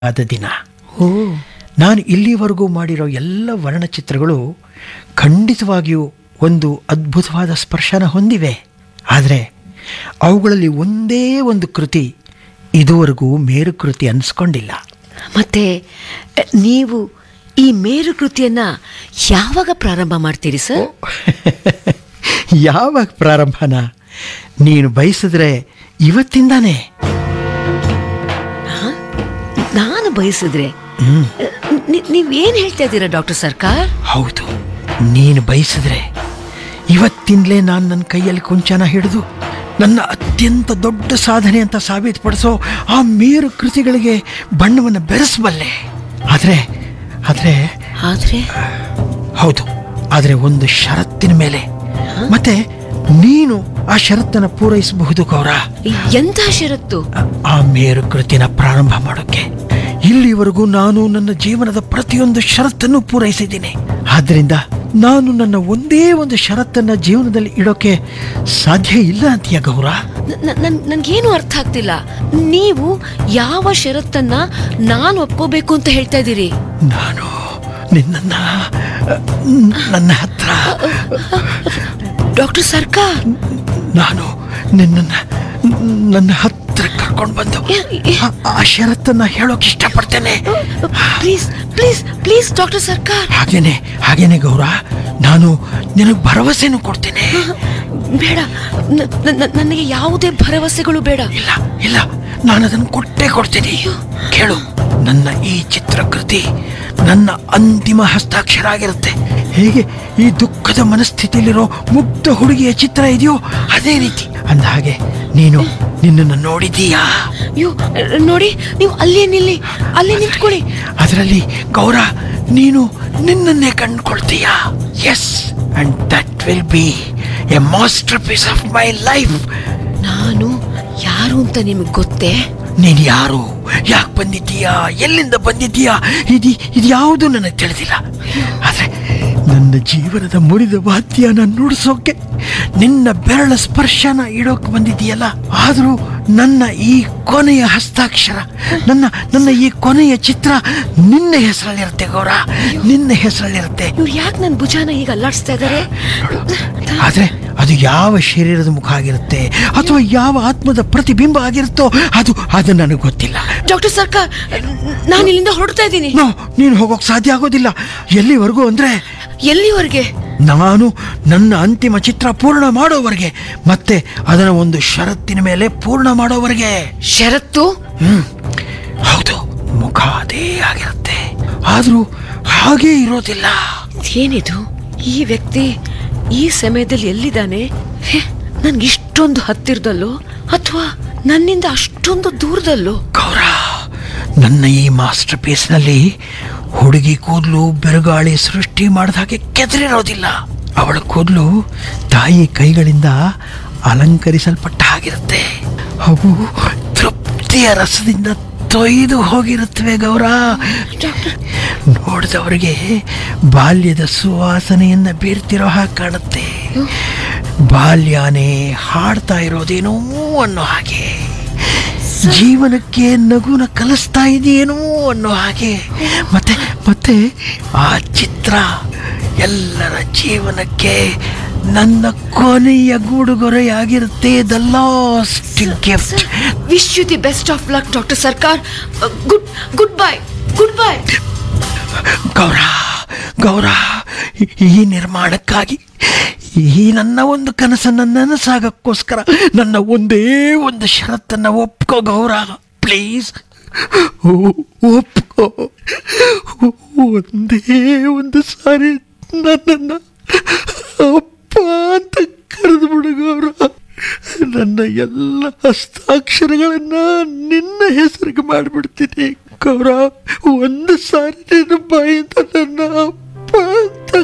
ಆದ ದಿನ ಓ ನಾನು ಇಲ್ಲಿವರೆಗೂ ಮಾಡಿರೋ ಎಲ್ಲ ವರ್ಣಚಿತ್ರಗಳು ಖಂಡಿತವಾಗಿಯೂ ಒಂದು ಅದ್ಭುತವಾದ ಸ್ಪರ್ಶನ ಹೊಂದಿವೆ ಆದರೆ ಅವುಗಳಲ್ಲಿ ಒಂದೇ ಒಂದು ಕೃತಿ ಇದುವರೆಗೂ ಮೇರುಕೃತಿ ಅನಿಸ್ಕೊಂಡಿಲ್ಲ ಮತ್ತೆ ಅ, ನೀವು ಈ ಮೇರು ಕೃತಿಯನ್ನ ಯಾವಾಗ ಪ್ರಾರಂಭ ಮಾಡ್ತೀರಿ ಸರ್ ಯಾವಾಗ ಪ್ರಾರಂಭನ ನೀನು ಬಯಸಿದ್ರೆ ಇವತ್ತಿಂದಾನೇ ಹಾ? ನಾನು ಬಯಸಿದ್ರೆ ಹ್ಮ್ ನಿ- ನೀವೇನ್ ಹೇಳ್ತಾ ಇದ್ದೀರಾ ಡಾಕ್ಟರ್ ಸರ್ಕಾರ್ ಹೌದು ನೀನು ಬಯಸಿದ್ರೆ ಇವತ್ತಿಂದಲೇ ನಾನು ನನ್ನ ಕೈಯಲ್ಲಿ ಕೊಂಚನ ಹಿಡಿದು ನನ್ನ ಅತ್ಯಂತ ದೊಡ್ಡ ಸಾಧನೆ ಅಂತ ಸಾಬೀತುಪಡಿಸೋ ಆ ಮೇರು ಕೃತಿಗಳಿಗೆ ಬಣ್ಣವನ್ನು ಬೆರೆಸಬಲ್ಲೆ ಆದರೆ ಆದರೆ ಆದ್ರೆ ಹೌದು ಆದರೆ ಒಂದು ಷರತ್ತಿನ ಮೇಲೆ ಮತ್ತೆ ನೀನು ಆ ಷರತ್ತನ್ನು ಪೂರೈಸಬಹುದು ಗೌರ ಎಂಥ ಷರತ್ತು ಆ- ಆ ಮೇರು ಕೃತಿನ ಪ್ರಾರಂಭ ಮಾಡೋಕ್ಕೆ ಇಲ್ಲಿವರೆಗೂ ನಾನು ನನ್ನ ಜೀವನದ ಪ್ರತಿಯೊಂದು ಷರತ್ತನ್ನು ಪೂರೈಸಿದ್ದೀನಿ ಆದ್ರಿಂದ ನಾನು ನನ್ನ ಒಂದೇ ಒಂದು ಷರತ್ತನ್ನ ಜೀವನದಲ್ಲಿ ಇಡೋಕೆ ಸಾಧ್ಯ ಇಲ್ಲ ಅಂತೀಯ ಗೌರ ನ- ನ- ನನ್- ನನ್ಗೇನು ಅರ್ಥ ಆಗ್ತಿಲ್ಲ ನೀವು ಯಾವ ಷರತ್ತನ್ನ ನಾನು ಒಪ್ಕೋಬೇಕು ಅಂತ ಹೇಳ್ತಾ ಇದ್ದೀರಿ ನಾನು ನಿನ್ನನ್ನ ನನ್ನ ಹತ್ರ ಡಾಕ್ಟರ್ ಸರ್ಕಾರ್ ನಾನು ನಿನ್ನನ್ನ ನನ್ನ ಹತ್ರ ಕರ್ಕೊಂಡು ಬಂದು ಆ- ಆ ಷರತ್ತನ್ನ ಹೇಳೋಕೆ ಇಷ್ಟಪಡ್ತೇನೆ ಪ್ಲೀಸ್ ಪ್ಲೀಸ್ ಪ್ಲೀಸ್ ಡಾಕ್ಟರ್ ಸರ್ಕಾರ್ ಹಾಗೇನೆ ಹಾಗೇನೆ ಗೌರ ನಾನು ನಿನಗೆ ಭರವಸೆನೂ ಕೊಡ್ತೇನೆ ಬೇಡ ನ- ನ- ನ- ನನಗೆ ಯಾವುದೇ ಭರವಸೆಗಳು ಬೇಡ ಇಲ್ಲ ಇಲ್ಲ ನಾನು ಅದನ್ನು ಕೊಟ್ಟೇ ಕೊಡ್ತೀನಿ ಕೇಳು ನನ್ನ ಈ ಚಿತ್ರಕೃತಿ ನನ್ನ ಅಂತಿಮ ಹಸ್ತಾಕ್ಷರ ಆಗಿರುತ್ತೆ ಹೇಗೆ ಈ ದುಃಖದ ಮನಸ್ಥಿತಿಯಲ್ಲಿರೋ ಮುಗ್ಧ ಹುಡುಗಿಯ ಚಿತ್ರ ಇದೆಯೋ ಅದೇ ರೀತಿ ಅಂದ ಹಾಗೆ ನೀನು ನಿನ್ನನ್ನು ನೋಡಿದೀಯಾ ಅಯ್ಯೋ ನೋಡಿ ನೀವು ಅಲ್ಲೇ ನಿಲ್ಲಿ ಅಲ್ಲೇ ನಿಂತ್ಕೊಳ್ಳಿ ಅದರಲ್ಲಿ ಗೌರ ನೀನು ನಿನ್ನನ್ನೇ ಕಂಡುಕೊಳ್ತೀಯಾ yes and that will be a masterpiece of my life ನಾನು ಯಾರು ಅಂತ ನಿಮಗೆ ಗೊತ್ತೇ ನೀನು ಯಾರು ಯಾಕೆ ಬಂದಿದ್ದೀಯಾ ಎಲ್ಲಿಂದ ಬಂದಿದ್ದೀಯಾ ಇದು ಇದು ಯಾವುದು ನನಗೆ ತಿಳಿದಿಲ್ಲ ಆದರೆ ನನ್ನ ಜೀವನದ ಮುರಿದ ವಾದ್ಯನ ನುಡಿಸೋಕೆ ನಿನ್ನ ಬೆರಳ ಸ್ಪರ್ಶನ ಇಡೋಕೆ ಬಂದಿದ್ದೀಯಲ್ಲ ಆದರೂ ನನ್ನ ಈ ಕೊನೆಯ ಹಸ್ತಾಕ್ಷರ ನನ್ನ ನನ್ನ ಈ ಕೊನೆಯ ಚಿತ್ರ ನಿನ್ನ ಹೆಸರಲ್ಲಿರುತ್ತೆ ಗೌರ ನಿನ್ನ ಹೆಸರಲ್ಲಿರುತ್ತೆ ಇವ್ರು ಯಾಕೆ ನನ್ನ ಭುಜಾನ ಈಗ ಅಲ್ಲಾಡಿಸ್ತಾ ಇದ್ದಾರೆ ಆದರೆ ಅದು ಯಾವ ಶರೀರದ ಮುಖ ಆಗಿರುತ್ತೆ ಅಥವಾ ಯಾವ ಆತ್ಮದ ಪ್ರತಿಬಿಂಬ ಆಗಿರುತ್ತೋ ಅದು ಅದು ನನಗೆ ಗೊತ್ತಿಲ್ಲ ಡಾಕ್ಟರ್ ಸರ್ಕಾರ್ ನಾನು ಇಲ್ಲಿಂದ ಹೊರಡ್ತಾ ಇದ್ದೀನಿ ನೋ ನೀನು ಹೋಗೋಕ್ ಸಾಧ್ಯ ಆಗೋದಿಲ್ಲ ಎಲ್ಲಿವರೆಗೂ ಅಂದ್ರೆ ಎಲ್ಲಿವರೆಗೆ ನಾನು ನನ್ನ ಅಂತಿಮ ಚಿತ್ರ ಪೂರ್ಣ ಮಾಡೋವರೆಗೆ ಮತ್ತೆ ಅದರ ಒಂದು ಷರತ್ತಿನ ಮೇಲೆ ಪೂರ್ಣ ಮಾಡೋವರೆಗೆ ಷರತ್ತು ಹ್ಮ್ ಹೌದು ಮುಖ ಅದೇ ಆಗಿರುತ್ತೆ ಆದ್ರೂ ಹಾಗೇ ಇರೋದಿಲ್ಲ ಏನಿದು ಈ ವ್ಯಕ್ತಿ ಈ ಸಮಯದಲ್ಲಿ ಎಲ್ಲಿದ್ದಾನೆ ಹೇ, ನನ್ಗೆ ಇಷ್ಟೊಂದು ಹತ್ತಿರದಲ್ಲೋ ಅಥವಾ ನನ್ನಿಂದ ಅಷ್ಟೊಂದು ದೂರದಲ್ಲೋ ಗೌರ ನನ್ನ ಈ ಮಾಸ್ಟರ್ ಪೀಸ್ನಲ್ಲಿ ಹುಡುಗಿ ಕೂದಲು ಬಿರುಗಾಳಿ ಸೃಷ್ಟಿ ಮಾಡಿದ ಹಾಗೆ ಕೆದರಿರೋದಿಲ್ಲ ಅವಳ ಕೂದಲು ತಾಯಿ ಕೈಗಳಿಂದ ಅಲಂಕರಿಸಲ್ಪಟ್ಟ ಹಾಗಿರುತ್ತೆ ಅವು ತೃಪ್ತಿಯ ರಸದಿಂದ ತೊಯ್ದು ಹೋಗಿರುತ್ತವೆ ಗೌರ ನೋಡಿದವರಿಗೆ ಬಾಲ್ಯದ ಸುವಾಸನೆಯನ್ನ ಬೀರ್ತಿರೋ ಹಾಗೆ ಕಾಣುತ್ತೆ ಬಾಲ್ಯನೇ ಹಾಡ್ತಾ ಇರೋದೇನೋ ಅನ್ನೋ ಹಾಗೆ ಜೀವನಕ್ಕೆ ನಗುನ ಕಲಿಸ್ತಾ ಇದೆಯೇನೋ ಅನ್ನೋ ಹಾಗೆ ಮತ್ತೆ ಮತ್ತೆ ಆ ಚಿತ್ರ ಎಲ್ಲರ ಜೀವನಕ್ಕೆ ನನ್ನ ಕೊನೆಯ ಗೂಡುಗೊರೆಯಾಗಿರುತ್ತೆ the last gift wish you the best of luck doctor Sarkar good goodbye goodbye Gaura Gaura ಈ ನಿರ್ಮಾಣಕ್ಕಾಗಿ ಈ ನನ್ನ ಒಂದು ಕನಸನ್ನು ನನಸಾಗಕ್ಕೋಸ್ಕರ ನನ್ನ ಒಂದೇ ಒಂದು ಷರತ್ತನ್ನು ಒಪ್ಕೋ ಗೌರ ಪ್ಲೀಸ್ ಒಪ್ಕೋ ಒಂದೇ ಒಂದು ಸಾರಿ ನನ್ನನ್ನು ಅಪ್ಪ ಅಂತ ಕರೆದು ಬಿಡು ಗೌರ ನನ್ನ ಎಲ್ಲ ಹಸ್ತಾಕ್ಷರಗಳನ್ನ ನಿನ್ನ ಹೆಸರಿಗೆ ಮಾಡಿಬಿಡ್ತೀನಿ ಗೌರ ಒಂದು ಸಾರಿ ನಿನ್ನ ಬಾಯಿಂದ ನನ್ನ ಅಪ್ಪ ಅಂತ